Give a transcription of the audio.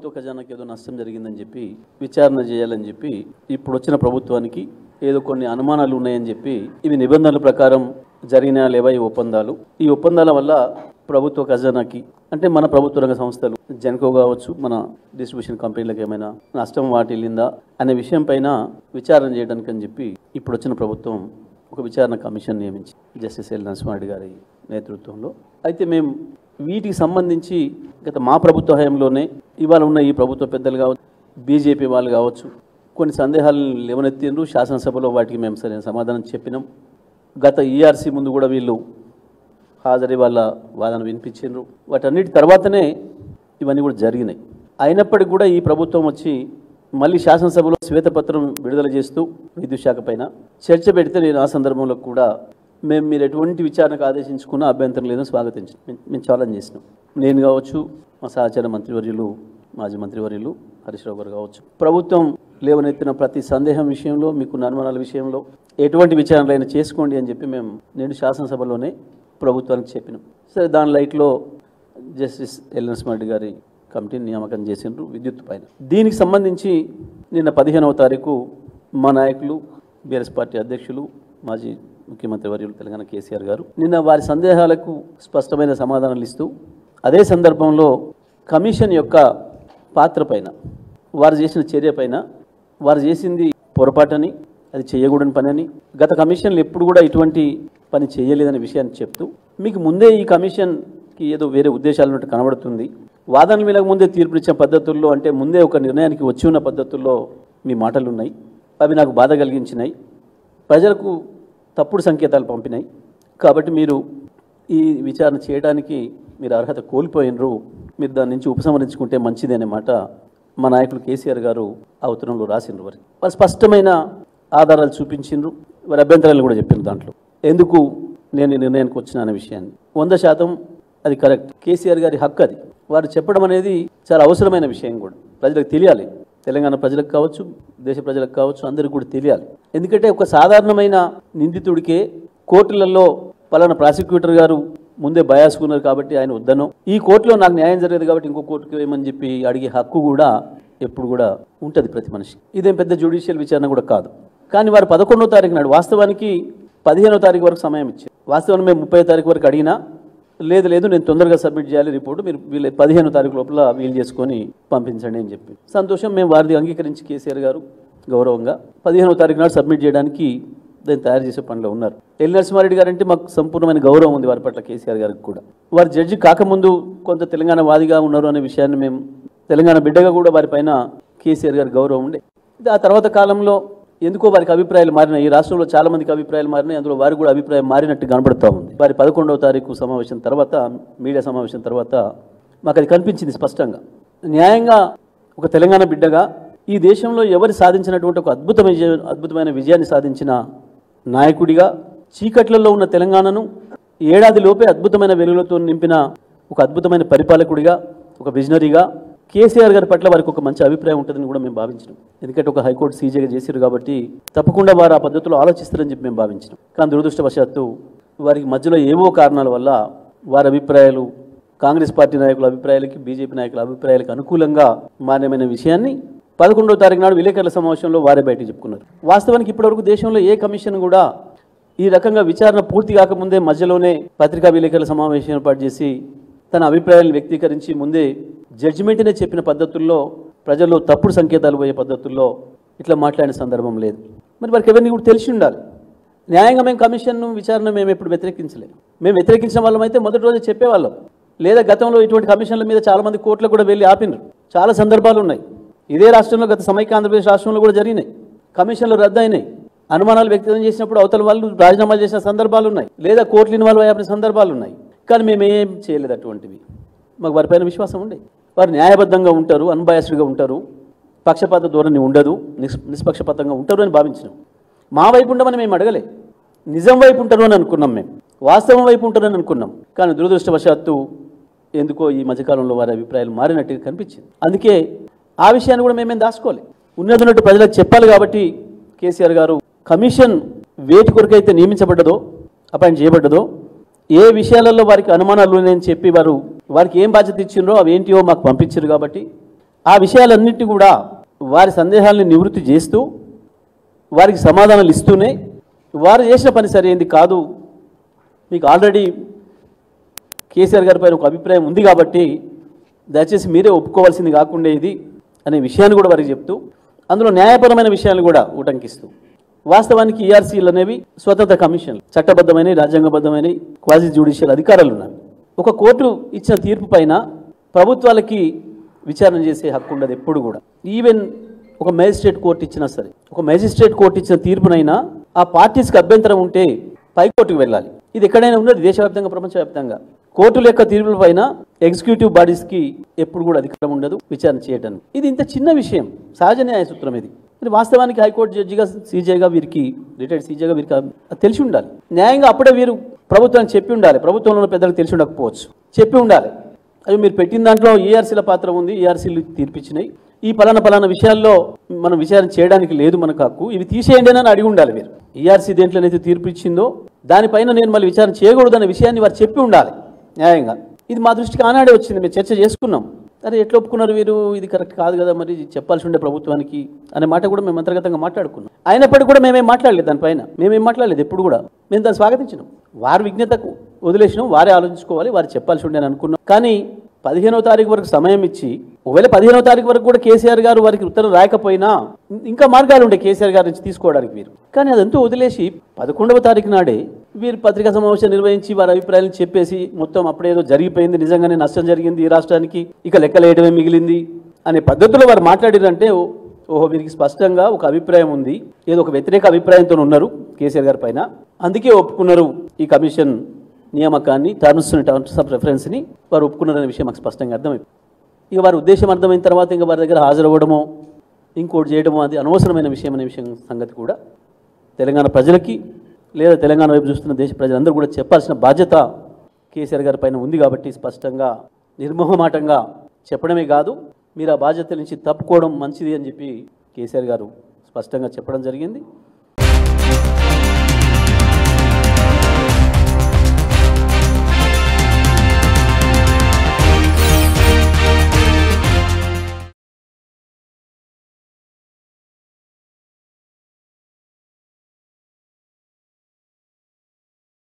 ప్రభుత్వ ఖజానాకి ఏదో నష్టం జరిగిందని చెప్పి విచారణ చేయాలని చెప్పి ఇప్పుడు వచ్చిన ప్రభుత్వానికి ఏదో కొన్ని అనుమానాలు ఉన్నాయని చెప్పి ఇవి నిబంధనల ప్రకారం జరిగిన లేవా ఈ ఒప్పందాలు ఈ ఒప్పందాల వల్ల ప్రభుత్వ ఖజానాకి అంటే మన ప్రభుత్వ రంగ సంస్థలు జెన్కో కావచ్చు మన డిస్ట్రిబ్యూషన్ కంపెనీలకు ఏమైనా నష్టం వాటిల్లిందా అనే విషయం పైన విచారణ చేయడానికి అని చెప్పి ఇప్పుడు వచ్చిన ప్రభుత్వం ఒక విచారణ కమిషన్ నియమించి జస్టిస్ ఎల్ నరసింహారెడ్డి గారి నేతృత్వంలో అయితే మేము వీటికి సంబంధించి గత మా ప్రభుత్వ హయాంలోనే ఇవాళ ఉన్న ఈ ప్రభుత్వ పెద్దలు కావచ్చు బీజేపీ వాళ్ళు కావచ్చు కొన్ని సందేహాలు లేవనెత్తిండ్రు శాసనసభలో వాటికి మేము సరైన సమాధానం చెప్పినాం గత ఈఆర్సీ ముందు కూడా వీళ్ళు హాజరై వాళ్ళ వాదన వినిపించిండ్రు వాటన్నిటి తర్వాతనే ఇవన్నీ కూడా జరిగినాయి అయినప్పటికీ కూడా ఈ ప్రభుత్వం వచ్చి మళ్ళీ శాసనసభలో శ్వేతపత్రం విడుదల చేస్తూ విద్యుత్ శాఖ పైన చర్చ పెడితే నేను ఆ సందర్భంలో కూడా మేము మీరు ఎటువంటి విచారణకు ఆదేశించుకున్న అభ్యంతరం లేదని స్వాగతించాం మేము- మేము ఛాలెంజ్ చేసినాం నేను కావచ్చు మా సహచార మంత్రివర్యులు మాజీ మంత్రివర్యులు హరీష్ రావు గారు కావచ్చు ప్రభుత్వం లేవనెత్తిన ప్రతి సందేహం విషయంలో మీకు అనుమానాల విషయంలో ఎటువంటి విచారణలైనా చేసుకోండి అని చెప్పి మేము నేను శాసనసభలోనే ప్రభుత్వానికి చెప్పినాం సరే దాని లైట్లో జస్టిస్ ఎల్ నరసింహారెడ్డి గారి కమిటీని నియామకం చేసిండ్రు విద్యుత్ పైన దీనికి సంబంధించి నిన్న పదిహేనవ తారీఖు మా నాయకులు బీఆర్ఎస్ పార్టీ అధ్యక్షులు మాజీ ముఖ్యమంత్రి వర్యులు తెలంగాణ కేసీఆర్ గారు నిన్న వారి సందేహాలకు స్పష్టమైన సమాధానాలు ఇస్తూ అదే సందర్భంలో కమిషన్ యొక్క పాత్ర పైన వారు చేసిన చర్య పైన వారు చేసింది పొరపాటని అది చేయకూడని పని అని గత కమిషన్లు ఎప్పుడు కూడా ఇటువంటి పని చేయలేదనే విషయాన్ని చెప్తూ మీకు ముందే ఈ కమిషన్కి ఏదో వేరే ఉద్దేశాలు ఉన్నట్టు కనబడుతుంది వాదనల మీద ముందే తీర్పునిచ్చిన పద్ధతుల్లో అంటే ముందే ఒక నిర్ణయానికి వచ్చి ఉన్న పద్ధతుల్లో మీ మాటలు ఉన్నాయి అవి నాకు బాధ కలిగించినాయి ప్రజలకు తప్పుడు సంకేతాలు పంపినాయి కాబట్టి మీరు ఈ విచారణ చేయడానికి మీరు అర్హత కోల్పోయినరు మీరు దాని నుంచి ఉపసంహరించుకుంటే మంచిది అనే మాట మా నాయకులు కేసీఆర్ గారు ఆ ఉత్తరంలో రాసిండ్రు వారికి వారు స్పష్టమైన ఆధారాలు చూపించిండ్రు వారి అభ్యంతరాలు కూడా చెప్పిండ్రు దాంట్లో ఎందుకు నేను ఈ నిర్ణయానికి వచ్చిన అనే విషయాన్ని వంద శాతం అది కరెక్ట్ కేసీఆర్ గారి హక్కు అది వారు చెప్పడం అనేది చాలా అవసరమైన విషయం కూడా ప్రజలకు తెలియాలి తెలంగాణ ప్రజలకు కావచ్చు దేశ ప్రజలకు కావచ్చు అందరికీ కూడా తెలియాలి ఎందుకంటే ఒక సాధారణమైన నిందితుడికే కోర్టులలో పలానా ప్రాసిక్యూటర్ గారు ముందే బయాసుకున్నారు కాబట్టి ఆయన వద్దను ఈ కోర్టులో నాకు న్యాయం జరగదు కాబట్టి ఇంకో కోర్టుకి వేయమని చెప్పి అడిగే హక్కు కూడా ఎప్పుడు కూడా ఉంటుంది ప్రతి మనిషి ఇదేం పెద్ద జ్యుడిషియల్ విచారణ కూడా కాదు కానీ వారు పదకొండో తారీఖు నాడు వాస్తవానికి పదిహేనో తారీఖు వరకు సమయం ఇచ్చారు వాస్తవానికి మేము ముప్పై తారీఖు వరకు అడిగినా లేదు లేదు నేను తొందరగా సబ్మిట్ చేయాలి రిపోర్ట్ మీరు వీళ్ళు పదిహేను తారీఖు లోపల వీలు చేసుకొని పంపించండి అని చెప్పి సంతోషం మేము వారిది అంగీకరించి కేసీఆర్ గారు గౌరవంగా పదిహేనవ తారీఖు నాడు సబ్మిట్ చేయడానికి దాన్ని తయారు చేసే పనిలో ఉన్నారు ఎల్ నరసింహారెడ్డి గారు అంటే మాకు సంపూర్ణమైన గౌరవం ఉంది వారి పట్ల కేసీఆర్ గారికి కూడా వారు జడ్జి కాకముందు కొంత తెలంగాణ వాదిగా ఉన్నారు అనే విషయాన్ని మేము తెలంగాణ బిడ్డగా కూడా వారిపైన కేసీఆర్ గారి గౌరవం ఉండే ఇది ఆ తర్వాత కాలంలో ఎందుకో వారికి అభిప్రాయాలు మారినాయి ఈ రాష్ట్రంలో చాలా మందికి అభిప్రాయాలు మారినాయి అందులో వారికి కూడా అభిప్రాయం మారినట్టు కనబడుతూ ఉంది వారి పదకొండవ తారీఖు సమావేశం తర్వాత మీడియా సమావేశం తర్వాత మాకు అది కనిపించింది స్పష్టంగా న్యాయంగా ఒక తెలంగాణ బిడ్డగా ఈ దేశంలో ఎవరు సాధించినటువంటి ఒక అద్భుతమైన విజయ- అద్భుతమైన విజయాన్ని సాధించిన నాయకుడిగా చీకట్లలో ఉన్న తెలంగాణను ఏడాది లోపే అద్భుతమైన వెలుగులతో నింపిన ఒక అద్భుతమైన పరిపాలకుడిగా ఒక విజనరీగా కేసీఆర్ గారి పట్ల వారికి ఒక మంచి అభిప్రాయం ఉంటుందని కూడా మేము భావించినాం ఎందుకంటే ఒక హైకోర్టు సీజేగా చేశారు కాబట్టి తప్పకుండా వారు ఆ పద్ధతిలో ఆలోచిస్తారని చెప్పి మేము భావించినాం కానీ దురదృష్టవశాత్తు వారికి మధ్యలో ఏవో కారణాల వల్ల వారి అభిప్రాయాలు కాంగ్రెస్ పార్టీ నాయకుల అభిప్రాయాలకి బీజేపీ నాయకుల అభిప్రాయాలకు అనుకూలంగా మారిన విషయాన్ని పదకొండవ తారీఖు నాడు విలేకరుల సమావేశంలో వారే బయటకు చెప్పుకున్నారు వాస్తవానికి ఇప్పటివరకు దేశంలో ఏ కమిషన్ కూడా ఈ రకంగా విచారణ పూర్తి కాకముందే మధ్యలోనే పత్రికా విలేకరుల సమావేశం ఏర్పాటు చేసి తన అభిప్రాయాలను వ్యక్తీకరించి ముందే జడ్జిమెంట్నే చెప్పిన పద్ధతుల్లో ప్రజల్లో తప్పుడు సంకేతాలు పోయే పద్ధతుల్లో ఇట్లా మాట్లాడిన సందర్భం లేదు మరి వారికి ఎవరిని కూడా తెలిసి ఉండాలి న్యాయంగా మేము కమిషన్ విచారణ మేము ఎప్పుడు వ్యతిరేకించలేదు మేము వ్యతిరేకించిన వాళ్ళం అయితే మొదటి రోజు చెప్పేవాళ్ళం లేదా గతంలో ఇటువంటి కమిషన్ల మీద చాలా మంది కోర్టులకు కూడా వెళ్ళి ఆపినారు చాలా సందర్భాలు ఉన్నాయి ఇదే రాష్ట్రంలో గత సమైక్య ఆంధ్రప్రదేశ్ రాష్ట్రంలో కూడా జరిగినాయి కమిషన్లు రద్దయినాయి అనుమానాలు వ్యక్తం చేసినప్పుడు అవతల వాళ్ళు రాజీనామాలు చేసిన సందర్భాలు ఉన్నాయి లేదా కోర్టులు ఇన్వాల్వ్ అయ్యే సందర్భాలు ఉన్నాయి కానీ మేము ఏం చేయలేదు అటువంటివి మాకు వారిపైన విశ్వాసం ఉండే వారు న్యాయబద్ధంగా ఉంటారు అన్బయాస్డ్గా ఉంటారు పక్షపాత ధోరణి ఉండదు నిస్ నిష్పక్షపాతంగా ఉంటారు అని భావించినాం మా వైపు ఉండమని మేము అడగలే నిజం వైపు ఉంటారు అని అనుకున్నాం మేము వాస్తవం వైపు ఉంటారని అనుకున్నాం కానీ దురదృష్టవశాత్తు ఎందుకో ఈ మధ్యకాలంలో వారి అభిప్రాయాలు మారినట్టుగా కనిపించింది అందుకే ఆ విషయాన్ని కూడా మేమేం దాచుకోవాలి ఉన్నది ఉన్నట్టు ప్రజలకు చెప్పాలి కాబట్టి కేసీఆర్ గారు కమిషన్ వేటి కొరకైతే నియమించబడ్డదో అపాయింట్ చేయబడ్డదో ఏ విషయాలలో వారికి అనుమానాలు ఉన్నాయని చెప్పి వారు వారికి ఏం బాధ్యత ఇచ్చిండ్రో అవి ఏంటివో మాకు పంపించారు కాబట్టి ఆ విషయాలన్నింటినీ కూడా వారి సందేహాలను నివృత్తి చేస్తూ వారికి సమాధానాలు ఇస్తూనే వారు చేసిన పని సరైంది కాదు మీకు ఆల్రెడీ కేసీఆర్ గారి పైన ఒక అభిప్రాయం ఉంది కాబట్టి దయచేసి మీరే ఒప్పుకోవాల్సింది కాకుండా ఇది అనే విషయాన్ని కూడా వారికి చెప్తూ అందులో న్యాయపరమైన విషయాలు కూడా ఉటంకిస్తూ వాస్తవానికి ఈఆర్సీలు అనేవి స్వతంత్ర కమిషన్లు చట్టబద్ధమైన రాజ్యాంగబద్ధమైన క్వాజీ జ్యుడిషియల్ అధికారాలు ఉన్నాయి ఒక కోర్టు ఇచ్చిన తీర్పు పైన ప్రభుత్వాలకి విచారణ చేసే హక్కు ఉండదు ఎప్పుడు కూడా ఈవెన్ ఒక మేజిస్ట్రేట్ కోర్టు ఇచ్చినా సరే ఒక మేజిస్ట్రేట్ కోర్టు ఇచ్చిన తీర్పునైనా ఆ పార్టీస్కి అభ్యంతరం ఉంటే పైకోర్టుకు వెళ్ళాలి ఇది ఎక్కడైనా ఉన్నది దేశవ్యాప్తంగా ప్రపంచవ్యాప్తంగా కోర్టుల యొక్క తీర్పుల పైన ఎగ్జిక్యూటివ్ బాడీస్కి ఎప్పుడు కూడా అధికారం ఉండదు విచారణ చేయడానికి ఇది ఇంత చిన్న విషయం సహజ న్యాయ సూత్రం ఇది మరి వాస్తవానికి హైకోర్టు జడ్జిగా సీజేగా వీరికి రిటైర్డ్ సీజేగా వీరికి అది తెలిసి ఉండాలి న్యాయంగా అప్పుడే వీరు ప్రభుత్వానికి చెప్పి ఉండాలి ప్రభుత్వంలో ఉన్న పెద్దలకు తెలిసి ఉండకపోవచ్చు చెప్పి ఉండాలి అవి మీరు పెట్టిన దాంట్లో ఈఆర్సీల పాత్ర ఉంది ఈఆర్సీలు తీర్పిచ్చినాయి ఈ పలానా పలానా విషయాల్లో మనం విచారణ చేయడానికి లేదు మనకు హక్కు ఇవి తీసేయండి అని అడిగి ఉండాలి మీరు ఈఆర్సీ దేంట్లోనైతే తీర్పు ఇచ్చిందో దానిపైన నేను మళ్ళీ విచారణ చేయకూడదనే విషయాన్ని వారు చెప్పి ఉండాలి న్యాయంగా ఇది మా దృష్టికి ఆనాడే వచ్చింది మేము చర్చ చేసుకున్నాం అరే ఎట్లా ఒప్పుకున్నారు వీరు ఇది కరెక్ట్ కాదు కదా మరి ఇది చెప్పాల్సి ఉండే ప్రభుత్వానికి అనే మాట కూడా మేము అంతర్గతంగా మాట్లాడుకున్నాం అయినప్పటికీ కూడా మేమేం మాట్లాడలేదు దానిపైన మేమేం మాట్లాడలేదు ఎప్పుడు కూడా మేము దాన్ని స్వాగతించినాం వారి విజ్ఞతకు వదిలేసినాం వారే ఆలోచించుకోవాలి వారు చెప్పాల్సి ఉండే అని అనుకున్నాం కానీ పదిహేనో తారీఖు వరకు సమయం ఇచ్చి ఒకవేళ పదిహేనో తారీఖు వరకు కూడా కేసీఆర్ గారు వారికి ఉత్తరం రాయకపోయినా ఇంకా మార్గాలు ఉండే కేసీఆర్ గారి నుంచి తీసుకోవడానికి వీరు కానీ అదంతా వదిలేసి పదకొండవ తారీఖు నాడే వీరు పత్రికా సమావేశం నిర్వహించి వారి అభిప్రాయాలు చెప్పేసి మొత్తం అప్పుడేదో జరిగిపోయింది నిజంగానే నష్టం జరిగింది ఈ రాష్ట్రానికి ఇక లెక్కలేయడమే మిగిలింది అనే పద్ధతిలో వారు మాట్లాడారంటే ఓ- ఓహో వీరికి స్పష్టంగా ఒక అభిప్రాయం ఉంది ఏదో ఒక వ్యతిరేక అభిప్రాయంతో ఉన్నారు కేసీఆర్ గారి పైన అందుకే ఒప్పుకున్నారు ఈ కమిషన్ నియామకాన్ని టర్మ్స్ టర్మ్స్ ఆఫ్ రెఫరెన్స్ని వారు ఒప్పుకున్నారనే విషయం మాకు స్పష్టంగా అర్థమైంది ఇక వారి ఉద్దేశం అర్థమైన తర్వాత ఇంకా వారి దగ్గర హాజరవ్వడమో ఇంకోటి చేయడమో అది అనవసరమైన విషయం అనే విషయం సంగతి కూడా తెలంగాణ ప్రజలకి లేదా తెలంగాణ వైపు చూస్తున్న దేశ ప్రజలందరూ కూడా చెప్పాల్సిన బాధ్యత కేసీఆర్ గారి పైన ఉంది కాబట్టి స్పష్టంగా నిర్మోహమాటంగా చెప్పడమే కాదు మీరు ఆ బాధ్యత నుంచి తప్పుకోవడం మంచిది అని చెప్పి కేసీఆర్ గారు స్పష్టంగా చెప్పడం జరిగింది